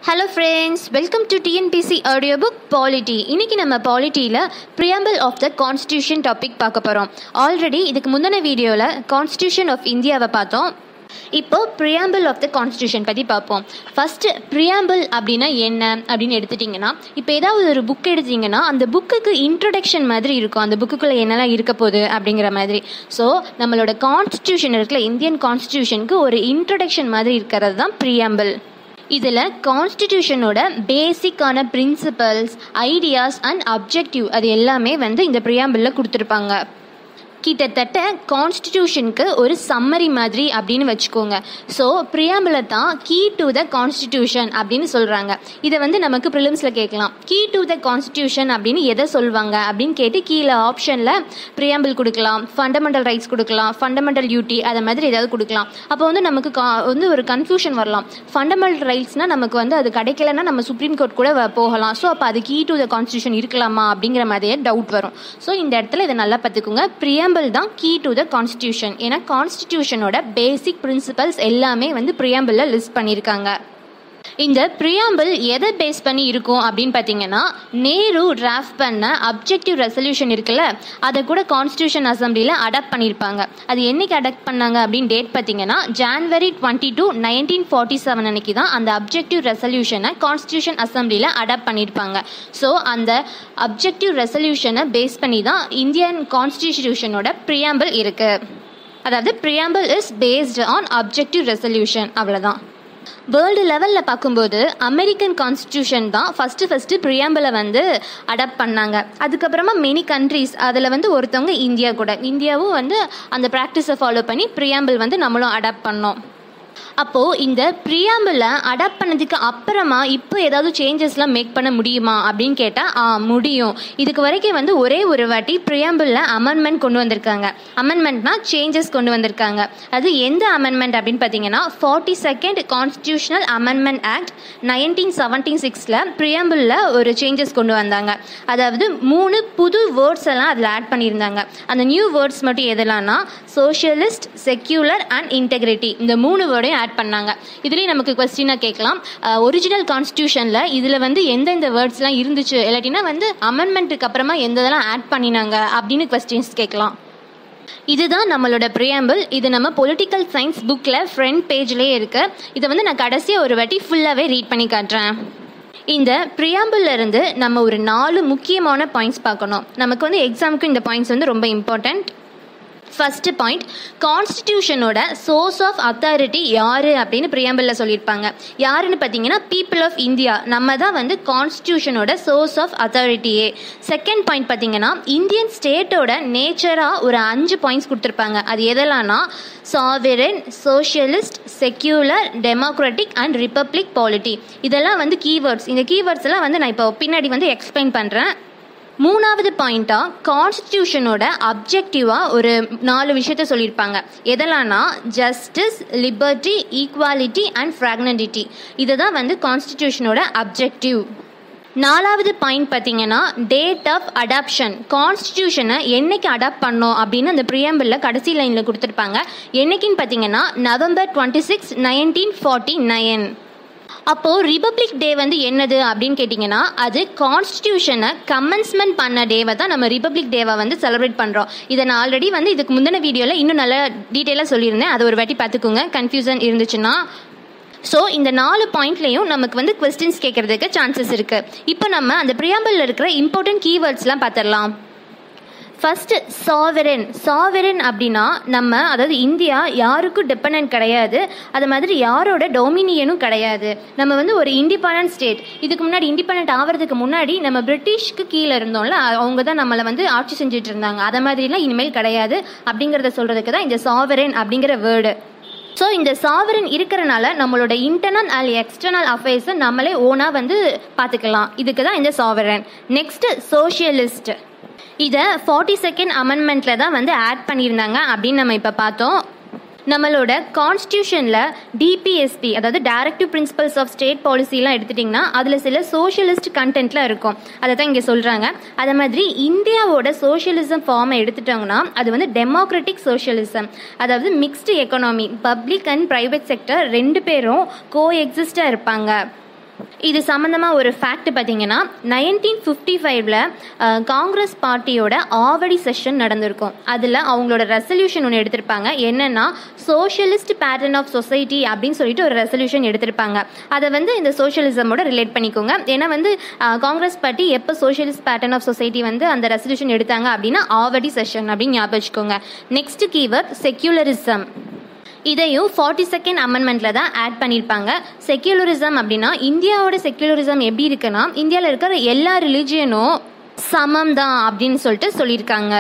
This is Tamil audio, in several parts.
Hello friends welcome to TNPSC audio book polity இன்னைக்கு நம்ம பாலிட்டியில் preamble of the constitution topic பார்க்க போகிறோம் ஆல்ரெடி இதுக்கு முந்தின வீடியோவில் கான்ஸ்டியூஷன் ஆஃப் இந்தியாவை பார்த்தோம் இப்போ ப்ரியாம்பிள் ஆஃப் த கான்ஸ்டியூஷன் பற்றி பார்ப்போம் ஃபஸ்ட்டு ப்ரியாம்பிள் அப்படின்னா என்ன அப்படின்னு எடுத்துட்டிங்கன்னா இப்போ ஏதாவது ஒரு புக் எடுத்தீங்கன்னா அந்த புக்குக்கு இன்ட்ரடக்ஷன் மாதிரி இருக்கும் அந்த புக்குக்குள்ளே என்னெல்லாம் இருக்க போகுது அப்படிங்கிற மாதிரி ஸோ நம்மளோட கான்ஸ்டியூஷன் இருக்குல்ல இந்தியன் கான்ஸ்டியூஷனுக்கு ஒரு இன்ட்ரடக்ஷன் மாதிரி இருக்கிறது தான் ப்ரியாம்பிள் இதில் கான்ஸ்டிடியூஷனோட பேசிக்கான பிரின்சிபல்ஸ் ஐடியாஸ் அண்ட் அப்ஜெக்டிவ் அது எல்லாமே வந்து இந்த ப்ரியாம்பிளில் கொடுத்துருப்பாங்க கிட்டத்தட்ட கான்ஸ்டிடியூஷனுக்கு ஒரு சம்மரி மாதிரி அப்படின்னு வச்சுக்கோங்க ஸோ ப்ரியாம்பிளை தான் கீ டு த கான்ஸ்டிடியூஷன் அப்படின்னு சொல்கிறாங்க இதை வந்து நமக்கு ப்ரிலிம்ஸில் கேட்கலாம் கீ டு த கான்ஸ்டிடியூஷன் அப்படின்னு எதை சொல்லுவாங்க அப்படின்னு கேட்டு கீழே ஆப்ஷனில் ப்ரியாம்பிள் கொடுக்கலாம் ஃபண்டமெண்டல் ரைட்ஸ் கொடுக்கலாம் ஃபண்டமெண்டல் டியூட்டி அதை மாதிரி ஏதாவது கொடுக்கலாம் அப்போ வந்து நமக்கு கா வந்து ஒரு கன்ஃபியூஷன் வரலாம் ஃபண்டமெண்டல் ரைட்ஸ்னால் நமக்கு வந்து அது கிடைக்கலன்னா நம்ம சுப்ரீம் கோர்ட் கூட வ- போகலாம் ஸோ அப்போ அது கீ டு த கான்ஸ்டியூஷன் இருக்கலாமா அப்படிங்கிற மாதிரியே டவுட் வரும் ஸோ இந்த இடத்துல இதை நல்லா பார்த்துக்கோங்க ப்ரியாம்பிள் தான் கீ டு த கான்ஸ்டியூஷன் ஏன்னா கான்ஸ்டியூஷனோட பேசிக் பிரின்சிபல்ஸ் எல்லாமே வந்து ப்ரியாம்பிளில் லிஸ்ட் பண்ணியிருக்காங்க இந்த ப்ரியாம்பிள் எதை பேஸ் பண்ணி இருக்கும் அப்படின்னு பார்த்தீங்கன்னா நேரு டிராஃப்ட் பண்ண அப்ஜெக்டிவ் ரெசல்யூஷன் இருக்குல்ல அதை கூட கான்ஸ்டியூஷன் அசம்பிளியில் அடாப்ட் பண்ணியிருப்பாங்க அது என்னைக்கு அடாப்ட் பண்ணாங்க அப்படின்னு டேட் பார்த்தீங்கன்னா January twenty two nineteen forty seven அன்னைக்கு தான் அந்த அப்ஜெக்டிவ் ரெசல்யூஷனை கான்ஸ்டியூஷன் அசம்பிளியில் அடாப்ட் பண்ணியிருப்பாங்க ஸோ அந்த அப்ஜெக்டிவ் ரெசல்யூஷனை பேஸ் பண்ணி தான் இந்தியன் கான்ஸ்டிடியூஷனோட ப்ரியாம்பிள் இருக்குது அதாவது preamble is based on objective resolution அவ்வளோதான் வேர்ல்டு லெவலில் பார்க்கும்போது அமெரிக்கன் கான்ஸ்டியூஷன் தான் ஃபஸ்ட்டு ஃபஸ்ட்டு ப்ரியாம்பிளை வந்து அடாப்ட் பண்ணாங்க அதுக்கப்புறமா மெனி கண்ட்ரீஸ் அதில் வந்து ஒருத்தவங்க இந்தியா கூட இந்தியாவும் வந்து அந்த ப்ராக்டிஸை ஃபாலோ பண்ணி ப்ரியாம்பிள் வந்து நம்மளும் அடாப்ட் பண்ணோம் அப்போது இந்த ப்ரியாம்பிளை அடாப்ட் பண்ணதுக்கு அப்புறமா இப்போ ஏதாவது சேஞ்சஸ்லாம் மேக் பண்ண முடியுமா அப்படின்னு கேட்டால் ஆ முடியும் இதுக்கு வரைக்கும் வந்து ஒரே ஒரு வாட்டி ப்ரியாம்பிளில் அமெண்ட்மெண்ட் கொண்டு வந்திருக்காங்க அமெண்ட்மெண்ட்னா சேஞ்சஸ் கொண்டு வந்திருக்காங்க அது எந்த அமெண்ட்மெண்ட் அப்படின்னு பார்த்தீங்கன்னா forty second constitutional amendment act nineteen seventy சிக்ஸில் ப்ரியாம்பிளில் ஒரு சேஞ்சஸ் கொண்டு வந்தாங்க அதாவது மூணு புது வேர்ட்ஸ் எல்லாம் அதில் ஆட் பண்ணியிருந்தாங்க அந்த நியூ வேர்ட்ஸ் மட்டும் எதெல்லாம்னா சோஷியலிஸ்ட் செக்யூலர் அண்ட் இன்டெகிரிட்டி இந்த மூணு வேர்டையும் ஆட் பண்ணாங்க இதுலேயும் நமக்கு கொஸ்டினாக கேட்கலாம் ஒரிஜினல் கான்ஸ்டியூஷனில் இதில் வந்து எந்தெந்த வேர்ட்ஸ்லாம் இருந்துச்சு இல்லாட்டினா வந்து அமெண்ட்மெண்ட்டுக்கு அப்புறமா எந்த இதெல்லாம் ஆட் பண்ணினாங்க அப்படின்னு கொஸ்டின்ஸ் கேட்கலாம் இதுதான் நம்மளோட ப்ரியாம்பிள் இது நம்ம பொலிட்டிக்கல் சயின்ஸ் புக்கில் ஃப்ரண்ட் பேஜ்லேயே இருக்கு இதை வந்து நான் கடைசியாக ஒரு வாட்டி ஃபுல்லாகவே ரீட் பண்ணி காட்டுறேன் இந்த ப்ரியாம்பிள்ல இருந்து நம்ம ஒரு நாலு முக்கியமான பாயிண்ட்ஸ் பார்க்கணும் நமக்கு வந்து எக்ஸாமுக்கு இந்த பாயிண்ட்ஸ் வந்து ரொம்ப இம்பார்ட்டண்ட் ஃபஸ்ட்டு பாயிண்ட் கான்ஸ்டிடியூஷனோட சோர்ஸ் ஆஃப் அத்தாரிட்டி யார் அப்படின்னு ப்ரியாம்பிளில் சொல்லியிருப்பாங்க யாருன்னு பார்த்தீங்கன்னா பீப்புள் ஆஃப் இந்தியா நம்ம தான் வந்து கான்ஸ்டியூஷனோட சோர்ஸ் ஆஃப் அத்தாரிட்டியே செகண்ட் பாயிண்ட் பார்த்தீங்கன்னா இந்தியன் ஸ்டேட்டோட நேச்சராக ஒரு அஞ்சு பாயிண்ட்ஸ் கொடுத்துருப்பாங்க அது எதெல்லாம்னா sovereign socialist secular democratic and republic polity இதெல்லாம் வந்து கீவேர்ட்ஸ் இந்த கீவேர்ட்ஸ் எல்லாம் வந்து நான் இப்போ பின்னாடி வந்து எக்ஸ்பிளைன் பண்ணுறேன் மூணாவது பாயிண்ட்டாக கான்ஸ்டியூஷனோட அப்ஜெக்டிவாக ஒரு நாலு விஷயத்த சொல்லியிருப்பாங்க எதெல்லாம்னா justice liberty equality and fraternity இதை தான் வந்து கான்ஸ்டியூஷனோட அப்ஜெக்டிவ் நாலாவது பாயிண்ட் பார்த்தீங்கன்னா டேட் ஆஃப் அடாப்ஷன் கான்ஸ்டியூஷனை என்னைக்கு அடாப்ட் பண்ணோம் அப்படின்னு அந்த ப்ரியாம்பிளில் கடைசி லைனில் கொடுத்துருப்பாங்க என்னைக்குன்னு பார்த்தீங்கன்னா November twenty six nineteen forty nine அப்போது ரிபப்ளிக் டே வந்து என்னது அப்படின்னு கேட்டிங்கன்னா அது கான்ஸ்டியூஷனை கமென்ஸ்மெண்ட் பண்ண டேவை தான் நம்ம ரிபப்ளிக் டேவை வந்து செலிப்ரேட் பண்ணுறோம் இதை நான் ஆல்ரெடி வந்து இதுக்கு முந்தின வீடியோவில் இன்னும் நல்லா டீட்டெயிலாக சொல்லியிருந்தேன் அதை ஒரு வாட்டி பார்த்துக்கோங்க கன்ஃபியூசன் இருந்துச்சுன்னா ஸோ இந்த நாலு பாயிண்ட்லேயும் நமக்கு வந்து கொஸ்டின்ஸ் கேட்கறதுக்கு சான்சஸ் இருக்குது இப்போ நம்ம அந்த ப்ரியாம்பிளில் இருக்கிற இம்பார்ட்டன்ட் கீவேர்ட்ஸ்லாம் பார்த்துடலாம் ஃபர்ஸ்ட் சாவரன் சாவரன் அப்படின்னா நம்ம அதாவது இந்தியா யாருக்கும் டிபெண்ட் கிடையாது அது மாதிரி யாரோட டொமினியனும் கிடையாது நம்ம வந்து ஒரு இண்டிபெண்டன்ட் ஸ்டேட் இதுக்கு முன்னாடி இண்டிபெண்டன்ட் ஆகிறதுக்கு முன்னாடி நம்ம பிரிட்டிஷ்க்கு கீழே இருந்தோம்ல அவங்க தான் நம்மளை வந்து ஆட்சி செஞ்சுட்டு இருந்தாங்க அதை மாதிரிலாம் இனிமேல் கிடையாது அப்படிங்கிறத சொல்கிறதுக்கு தான் இந்த சாவரன் அப்படிங்கிற வேர்டு ஸோ இந்த சாவரன் இருக்கிறனால நம்மளோட இன்டர்னல் அண்ட் எக்ஸ்டர்னல் அஃபேர்ஸை நம்மளே ஓனாக வந்து பார்த்துக்கலாம் இதுக்கு தான் இந்த சாவரன் நெக்ஸ்ட் சோஷியலிஸ்ட் இதை ஃபார்ட்டி செகண்ட் அமெண்ட்மெண்ட்டில் தான் வந்து ஆட் பண்ணியிருந்தாங்க அப்படின்னு நம்ம இப்போ பார்த்தோம் நம்மளோட கான்ஸ்டியூஷனில் டிபிஎஸ்பி அதாவது டைரக்டிவ் பிரின்சிபல்ஸ் ஆஃப் ஸ்டேட் பாலிசிலாம் எடுத்துட்டிங்கன்னா அதில் சில சோஷியலிஸ்ட் கண்டென்ட்லாம் இருக்கும் அதை தான் இங்கே சொல்கிறாங்க அதே மாதிரி இந்தியாவோட சோஷியலிசம் ஃபார்மை எடுத்துட்டாங்கன்னா அது வந்து டெமோக்ராட்டிக் சோஷியலிசம் அதாவது mixed economy public and private sector ரெண்டு பேரும் கோ எக்ஸிஸ்டாக இருப்பாங்க இது சம்மந்தமாக ஒரு ஃபேக்ட் பார்த்தீங்கன்னா நைன்டீன் ஃபிஃப்டி ஃபைவ்ல காங்கிரஸ் பார்ட்டியோட ஆவடி செஷன் நடந்திருக்கும் அதில் அவங்களோட ரெசல்யூஷன் ஒன்று எடுத்திருப்பாங்க என்னென்னா சோஷியலிஸ்ட் பேட்டர்ன் ஆஃப் சொசைட்டி அப்படின்னு சொல்லிட்டு ஒரு ரெசல்யூஷன் எடுத்திருப்பாங்க அதை வந்து இந்த சோஷியலிசமோட ரிலேட் பண்ணிக்கோங்க ஏன்னா வந்து காங்கிரஸ் பார்ட்டி எப்போ சோஷியலிஸ்ட் பேட்டர்ன் ஆஃப் சொசைட்டி வந்து அந்த ரெசல்யூஷன் எடுத்தாங்க அப்படின்னா ஆவடி செஷன் அப்படின்னு ஞாபகம் வச்சுக்கோங்க நெக்ஸ்ட் கீவேர்ட் செக்யூலரிசம் இதையும் ஃபார்ட்டி செகண்ட் அமெண்ட்மெண்ட்டில் தான் ஆட் பண்ணியிருப்பாங்க செக்யூலரிசம் அப்படின்னா இந்தியாவோட செக்யூலரிசம் எப்படி இருக்குன்னா இந்தியாவில் இருக்கிற எல்லா ரிலிஜியனும் சமம் தான் அப்படின்னு சொல்லிட்டு சொல்லியிருக்காங்க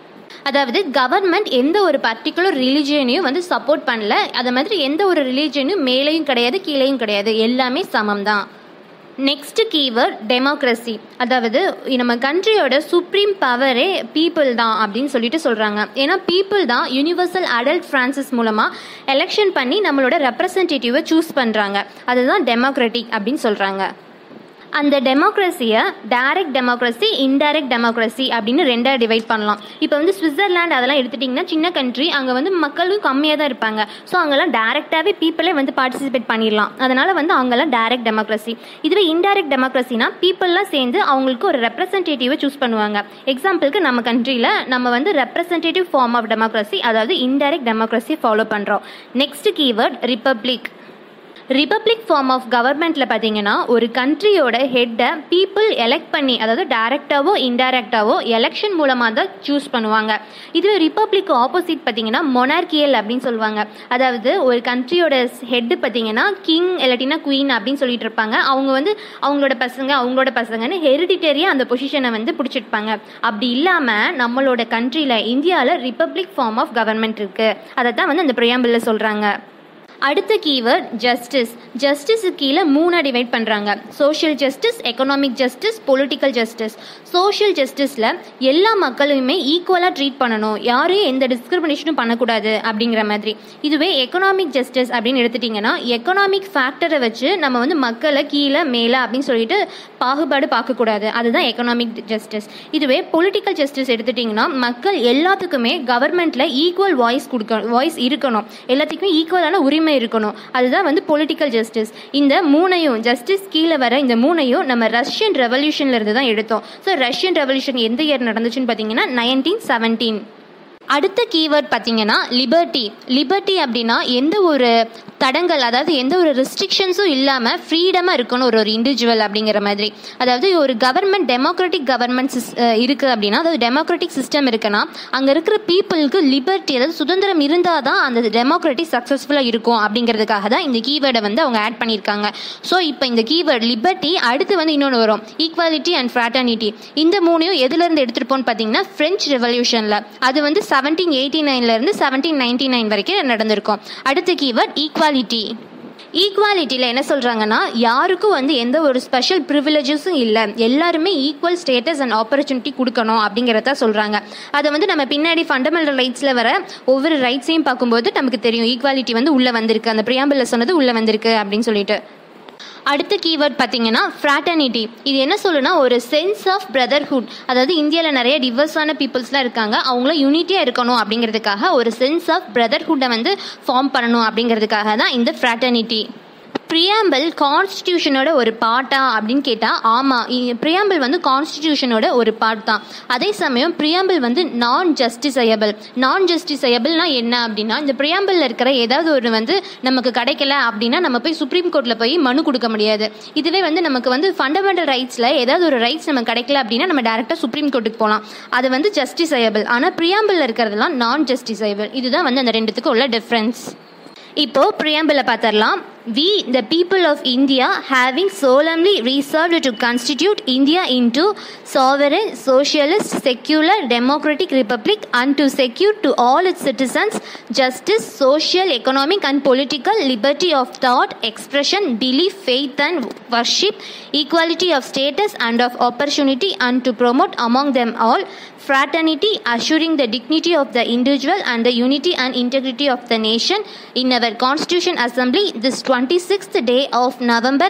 அதாவது கவர்மெண்ட் எந்த ஒரு பர்டிகுலர் ரிலிஜியனையும் வந்து சப்போர்ட் பண்ணல அது மாதிரி எந்த ஒரு ரிலிஜியனும் மேலேயும் கிடையாது கீழேயும் கிடையாது எல்லாமே சமம் தான் நெக்ஸ்ட் கீவேர்ட் டெமோக்ரஸி அதாவது நம்ம கண்ட்ரியோட சுப்ரீம் பவரே பீப்புள் தான் அப்படின்னு சொல்லிட்டு சொல்கிறாங்க ஏன்னா பீப்புள் தான் யூனிவர்சல் அடல்ட் ஃப்ரான்சிஸ் மூலமாக எலெக்ஷன் பண்ணி நம்மளோட ரெப்ரசன்டேட்டிவை சூஸ் பண்ணுறாங்க அதுதான் டெமோக்ராட்டிக் அப்படின்னு சொல்கிறாங்க அந்த டெமோக்ரஸியை டைரக்ட் டெமோக்ரஸி இன்டைரக்ட் டெமோக்ரஸி அப்படின்னு ரெண்டாக டிவைட் பண்ணலாம் இப்போ வந்து சுவிட்சர்லாண்ட் அதெல்லாம் எடுத்துட்டிங்கன்னா சின்ன கண்ட்ரி அங்கே வந்து மக்களும் கம்மியாக தான் இருப்பாங்க ஸோ அங்கெல்லாம் டேரெக்டாகவே பீப்புளே வந்து பார்ட்டிசிபேட் பண்ணிடலாம் அதனால் வந்து அங்கெல்லாம் டைரக்ட் டெமோக்ரஸி இதுவே இன்டைரக்ட் டெமோக்ரஸினா பீப்புளெலாம் சேர்ந்து அவங்களுக்கு ஒரு ரெப்ரசன்டேட்டிவை சூஸ் பண்ணுவாங்க எக்ஸாம்பிளுக்கு நம்ம கண்ட்ரியில் நம்ம வந்து ரெப்ரசன்டேட்டிவ் ஃபார்ம் ஆஃப் டெமோக்ரஸி அதாவது இன்டைரக்ட் டெமோக்ரஸி ஃபாலோ பண்ணுறோம் next keyword republic republic form of கவர்மெண்ட்டில் பார்த்தீங்கன்னா ஒரு கண்ட்ரியோட ஹெட்டை பீப்புள் எலெக்ட் பண்ணி அதாவது டைரக்டாவோ இன்டைரக்டாவோ எலெக்ஷன் மூலமாக தான் சூஸ் பண்ணுவாங்க இதுவே ரிப்பப்ளிக் ஆப்போசிட் பார்த்தீங்கன்னா மொனார்கியல் அப்படின்னு சொல்லுவாங்க அதாவது ஒரு கண்ட்ரியோட ஹெட்டு பார்த்தீங்கன்னா கிங் இல்லாட்டினா குயின் அப்படின்னு சொல்லிட்டு இருப்பாங்க அவங்க வந்து அவங்களோட பசங்க அவங்களோட பசங்கன்னு ஹெரிடிட்டரியாக அந்த பொசிஷனை வந்து பிடிச்சிருப்பாங்க அப்படி இல்லாமல் நம்மளோட கண்ட்ரியில் இந்தியாவில் ரிப்பப்ளிக் ஃபார்ம் ஆஃப் கவர்மெண்ட் இருக்குது அதை தான் வந்து அந்த ப்ரியாம்பிளில் சொல்கிறாங்க அடுத்த கீவேர்ட் ஜஸ்டிஸ் ஜஸ்டிஸுக்கு கீழே மூணாக டிவைட் பண்ணுறாங்க social justice economic justice political justice social ஜஸ்டிஸில் எல்லா மக்களையுமே ஈக்குவலாக ட்ரீட் பண்ணணும் யாரையும் எந்த டிஸ்கிரிமினேஷனும் பண்ணக்கூடாது அப்படிங்கிற மாதிரி இதுவே எக்கனாமிக் ஜஸ்டிஸ் அப்படின்னு எடுத்துட்டிங்கன்னா எக்கனாமிக் ஃபேக்டரை வச்சு நம்ம வந்து மக்களை கீழே மேலே அப்படின்னு சொல்லிட்டு பாகுபாடு பார்க்கக்கூடாது அதுதான் எக்கனாமிக் ஜஸ்டிஸ் இதுவே பொலிட்டிக்கல் ஜஸ்டிஸ் எடுத்துட்டிங்கன்னா மக்கள் எல்லாத்துக்குமே கவர்மெண்ட்டில் ஈக்குவல் வாய்ஸ் கொடுக்க வாய்ஸ் இருக்கணும் எல்லாத்துக்குமே ஈக்குவலான உரிமை இருக்கணும் அதுதான் வந்து பொலிட்டிக்கல் ஜஸ்டிஸ் இந்த மூணையும் ஜஸ்டிஸ் கீழே வர இந்த மூணையும் நம்ம ரஷ்யன் ரெவல்யூஷன்ல இருந்து தான் எடுத்தோம் ஸோ ரஷ்யன் ரெவல்யூஷன் எந்த இயர் நடந்துச்சுன்னு பார்த்தீங்கன்னா நைன்டீன் செவன்டீன் அடுத்த கீவேர்ட் பார்த்தீங்கன்னா லிபர்ட்டி லிபர்ட்டி அப்படின்னா எந்த ஒரு தடங்கள் அதாவது எந்த ஒரு ரெஸ்ட்ரிக்ஷன்ஸும் இல்லாமல் ஃப்ரீடமாக இருக்கணும் ஒரு ஒரு இண்டிவிஜுவல் அப்படிங்கிற மாதிரி அதாவது ஒரு கவர்மெண்ட் டெமோக்ராட்டிக் கவர்மெண்ட் சிஸ் இருக்குது அப்படின்னா அதாவது டெமோக்ராட்டிக் சிஸ்டம் இருக்குன்னா அங்கே இருக்கிற பீப்புளுக்கு லிபர்ட்டி அதாவது சுதந்திரம் இருந்தால் தான் அந்த டெமோக்ராட்டிக் சக்ஸஸ்ஃபுல்லாக இருக்கும் அப்படிங்கிறதுக்காக தான் இந்த கீவேர்டை வந்து அவங்க ஆட் பண்ணியிருக்காங்க ஸோ இப்போ இந்த கீவேர்ட் லிபர்ட்டி அடுத்து வந்து இன்னொன்று வரும் ஈக்குவாலிட்டி அண்ட் ஃப்ராட்டர்னிட்டி இந்த மூணையும் எதுலேருந்து எடுத்துருப்போம்னு பார்த்தீங்கன்னா ஃப்ரெஞ்ச் ரெவல்யூஷனில் அது வந்து செவன்டீன் எயிட்டி நைன்லேருந்து செவன்டீன் நைன்டி நைன் வரைக்கும் நடந்திருக்கும் அடுத்த கீவேர்ட் ஈக்குவாலிட்டி ஈக்குவாலிட்டியில் என்ன சொல்கிறாங்கன்னா யாருக்கும் வந்து எந்த ஒரு ஸ்பெஷல் ப்ரிவிலேஜஸும் இல்லை எல்லாருமே ஈக்குவல் ஸ்டேட்டஸ் அண்ட் ஆப்பர்ச்சுனிட்டி கொடுக்கணும் அப்படிங்கிறத சொல்கிறாங்க அதை வந்து நம்ம பின்னாடி ஃபண்டமெண்டல் ரைட்ஸில் வர ஒவ்வொரு ரைட்ஸையும் பார்க்கும்போது நமக்கு தெரியும் ஈக்குவாலிட்டி வந்து உள்ளே வந்திருக்கு அந்த ப்ரியாம்பிளில் சொன்னது உள்ளே வந்திருக்கு அப்படின்னு சொல்லிட்டு அடுத்த கீவேர்ட் பார்த்தீங்கன்னா ஃப்ராட்டர்னிட்டி இது என்ன சொல்லுனா ஒரு சென்ஸ் ஆஃப் பிரதர்ஹுட் அதாவது இந்தியாவில் நிறைய டிவர்ஸான பீப்புள்ஸ்லாம் இருக்காங்க அவங்களும் யூனிட்டியாக இருக்கணும் அப்படிங்கிறதுக்காக ஒரு சென்ஸ் ஆஃப் பிரதர்ஹுட்டை வந்து ஃபார்ம் பண்ணணும் அப்படிங்கிறதுக்காக தான் இந்த ஃப்ராட்டர்னிட்டி ப்ரியாம்பிள் கான்ஸ்டியூஷனோட ஒரு பார்ட்டா அப்படின்னு கேட்டால் ஆமாம் ப்ரியாம்பிள் வந்து கான்ஸ்டியூஷனோட ஒரு பார்ட் தான் அதே சமயம் ப்ரியாம்பிள் வந்து நான் ஜஸ்டிசையபிள் நான் ஜஸ்டிசையபிள்னா என்ன அப்படின்னா இந்த ப்ரியாம்பிளில் இருக்கிற ஏதாவது ஒரு வந்து நமக்கு கிடைக்கல அப்படின்னா நம்ம போய் சுப்ரீம் கோர்ட்டில் போய் மனு கொடுக்க முடியாது இதுவே வந்து நமக்கு வந்து ஃபண்டமெண்டல் ரைட்ஸில் ஏதாவது ஒரு ரைட்ஸ் நமக்கு கிடைக்கல அப்படின்னா நம்ம டேரெக்டாக சுப்ரீம் கோர்ட்டுக்கு போகலாம் அது வந்து ஜஸ்டிசையபிள் ஆனால் ப்ரியாம்பிளில் இருக்கிறதெல்லாம் நான் ஜஸ்டிசையபிள் இதுதான் வந்து அந்த ரெண்டுத்துக்கும் உள்ள டிஃப்ரென்ஸ் இப்போ ப்ரியாம்பிளை பார்த்துடலாம் we the people of india having solemnly resolved to constitute india into sovereign socialist secular democratic republic and to secure to all its citizens justice social economic and political liberty of thought expression belief faith and worship equality of status and of opportunity and to promote among them all fraternity assuring the dignity of the individual and the unity and integrity of the nation in our constitution assembly this 26th day of November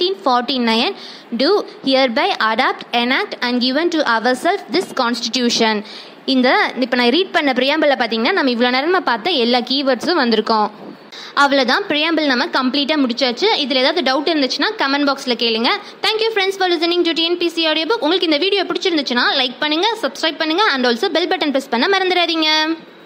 1949 do hereby adopt, enact and given to ourselves this constitution. இந்த இப்போ நான் ரீட் பண்ண ப்ரியாம்பிளில் பார்த்தீங்கன்னா நம்ம இவ்வளோ நேரமாக பார்த்த எல்லா கீவேர்ட்ஸும் வந்திருக்கோம் அவ்வளோதான் ப்ரியாம்பிள் நம்ம கம்ப்ளீட்டாக முடிச்சாச்சு இதில் ஏதாவது டவுட் இருந்துச்சுன்னா கமெண்ட் பாக்ஸில் கேளுங்க thank you friends for listening to TNPSC audio book உங்களுக்கு இந்த வீடியோ பிடிச்சிருந்துச்சுன்னா லைக் பண்ணுங்கள் சப்ஸ்கிரைப் பண்ணுங்கள் and also bell button press பண்ண மறந்துடாதீங்க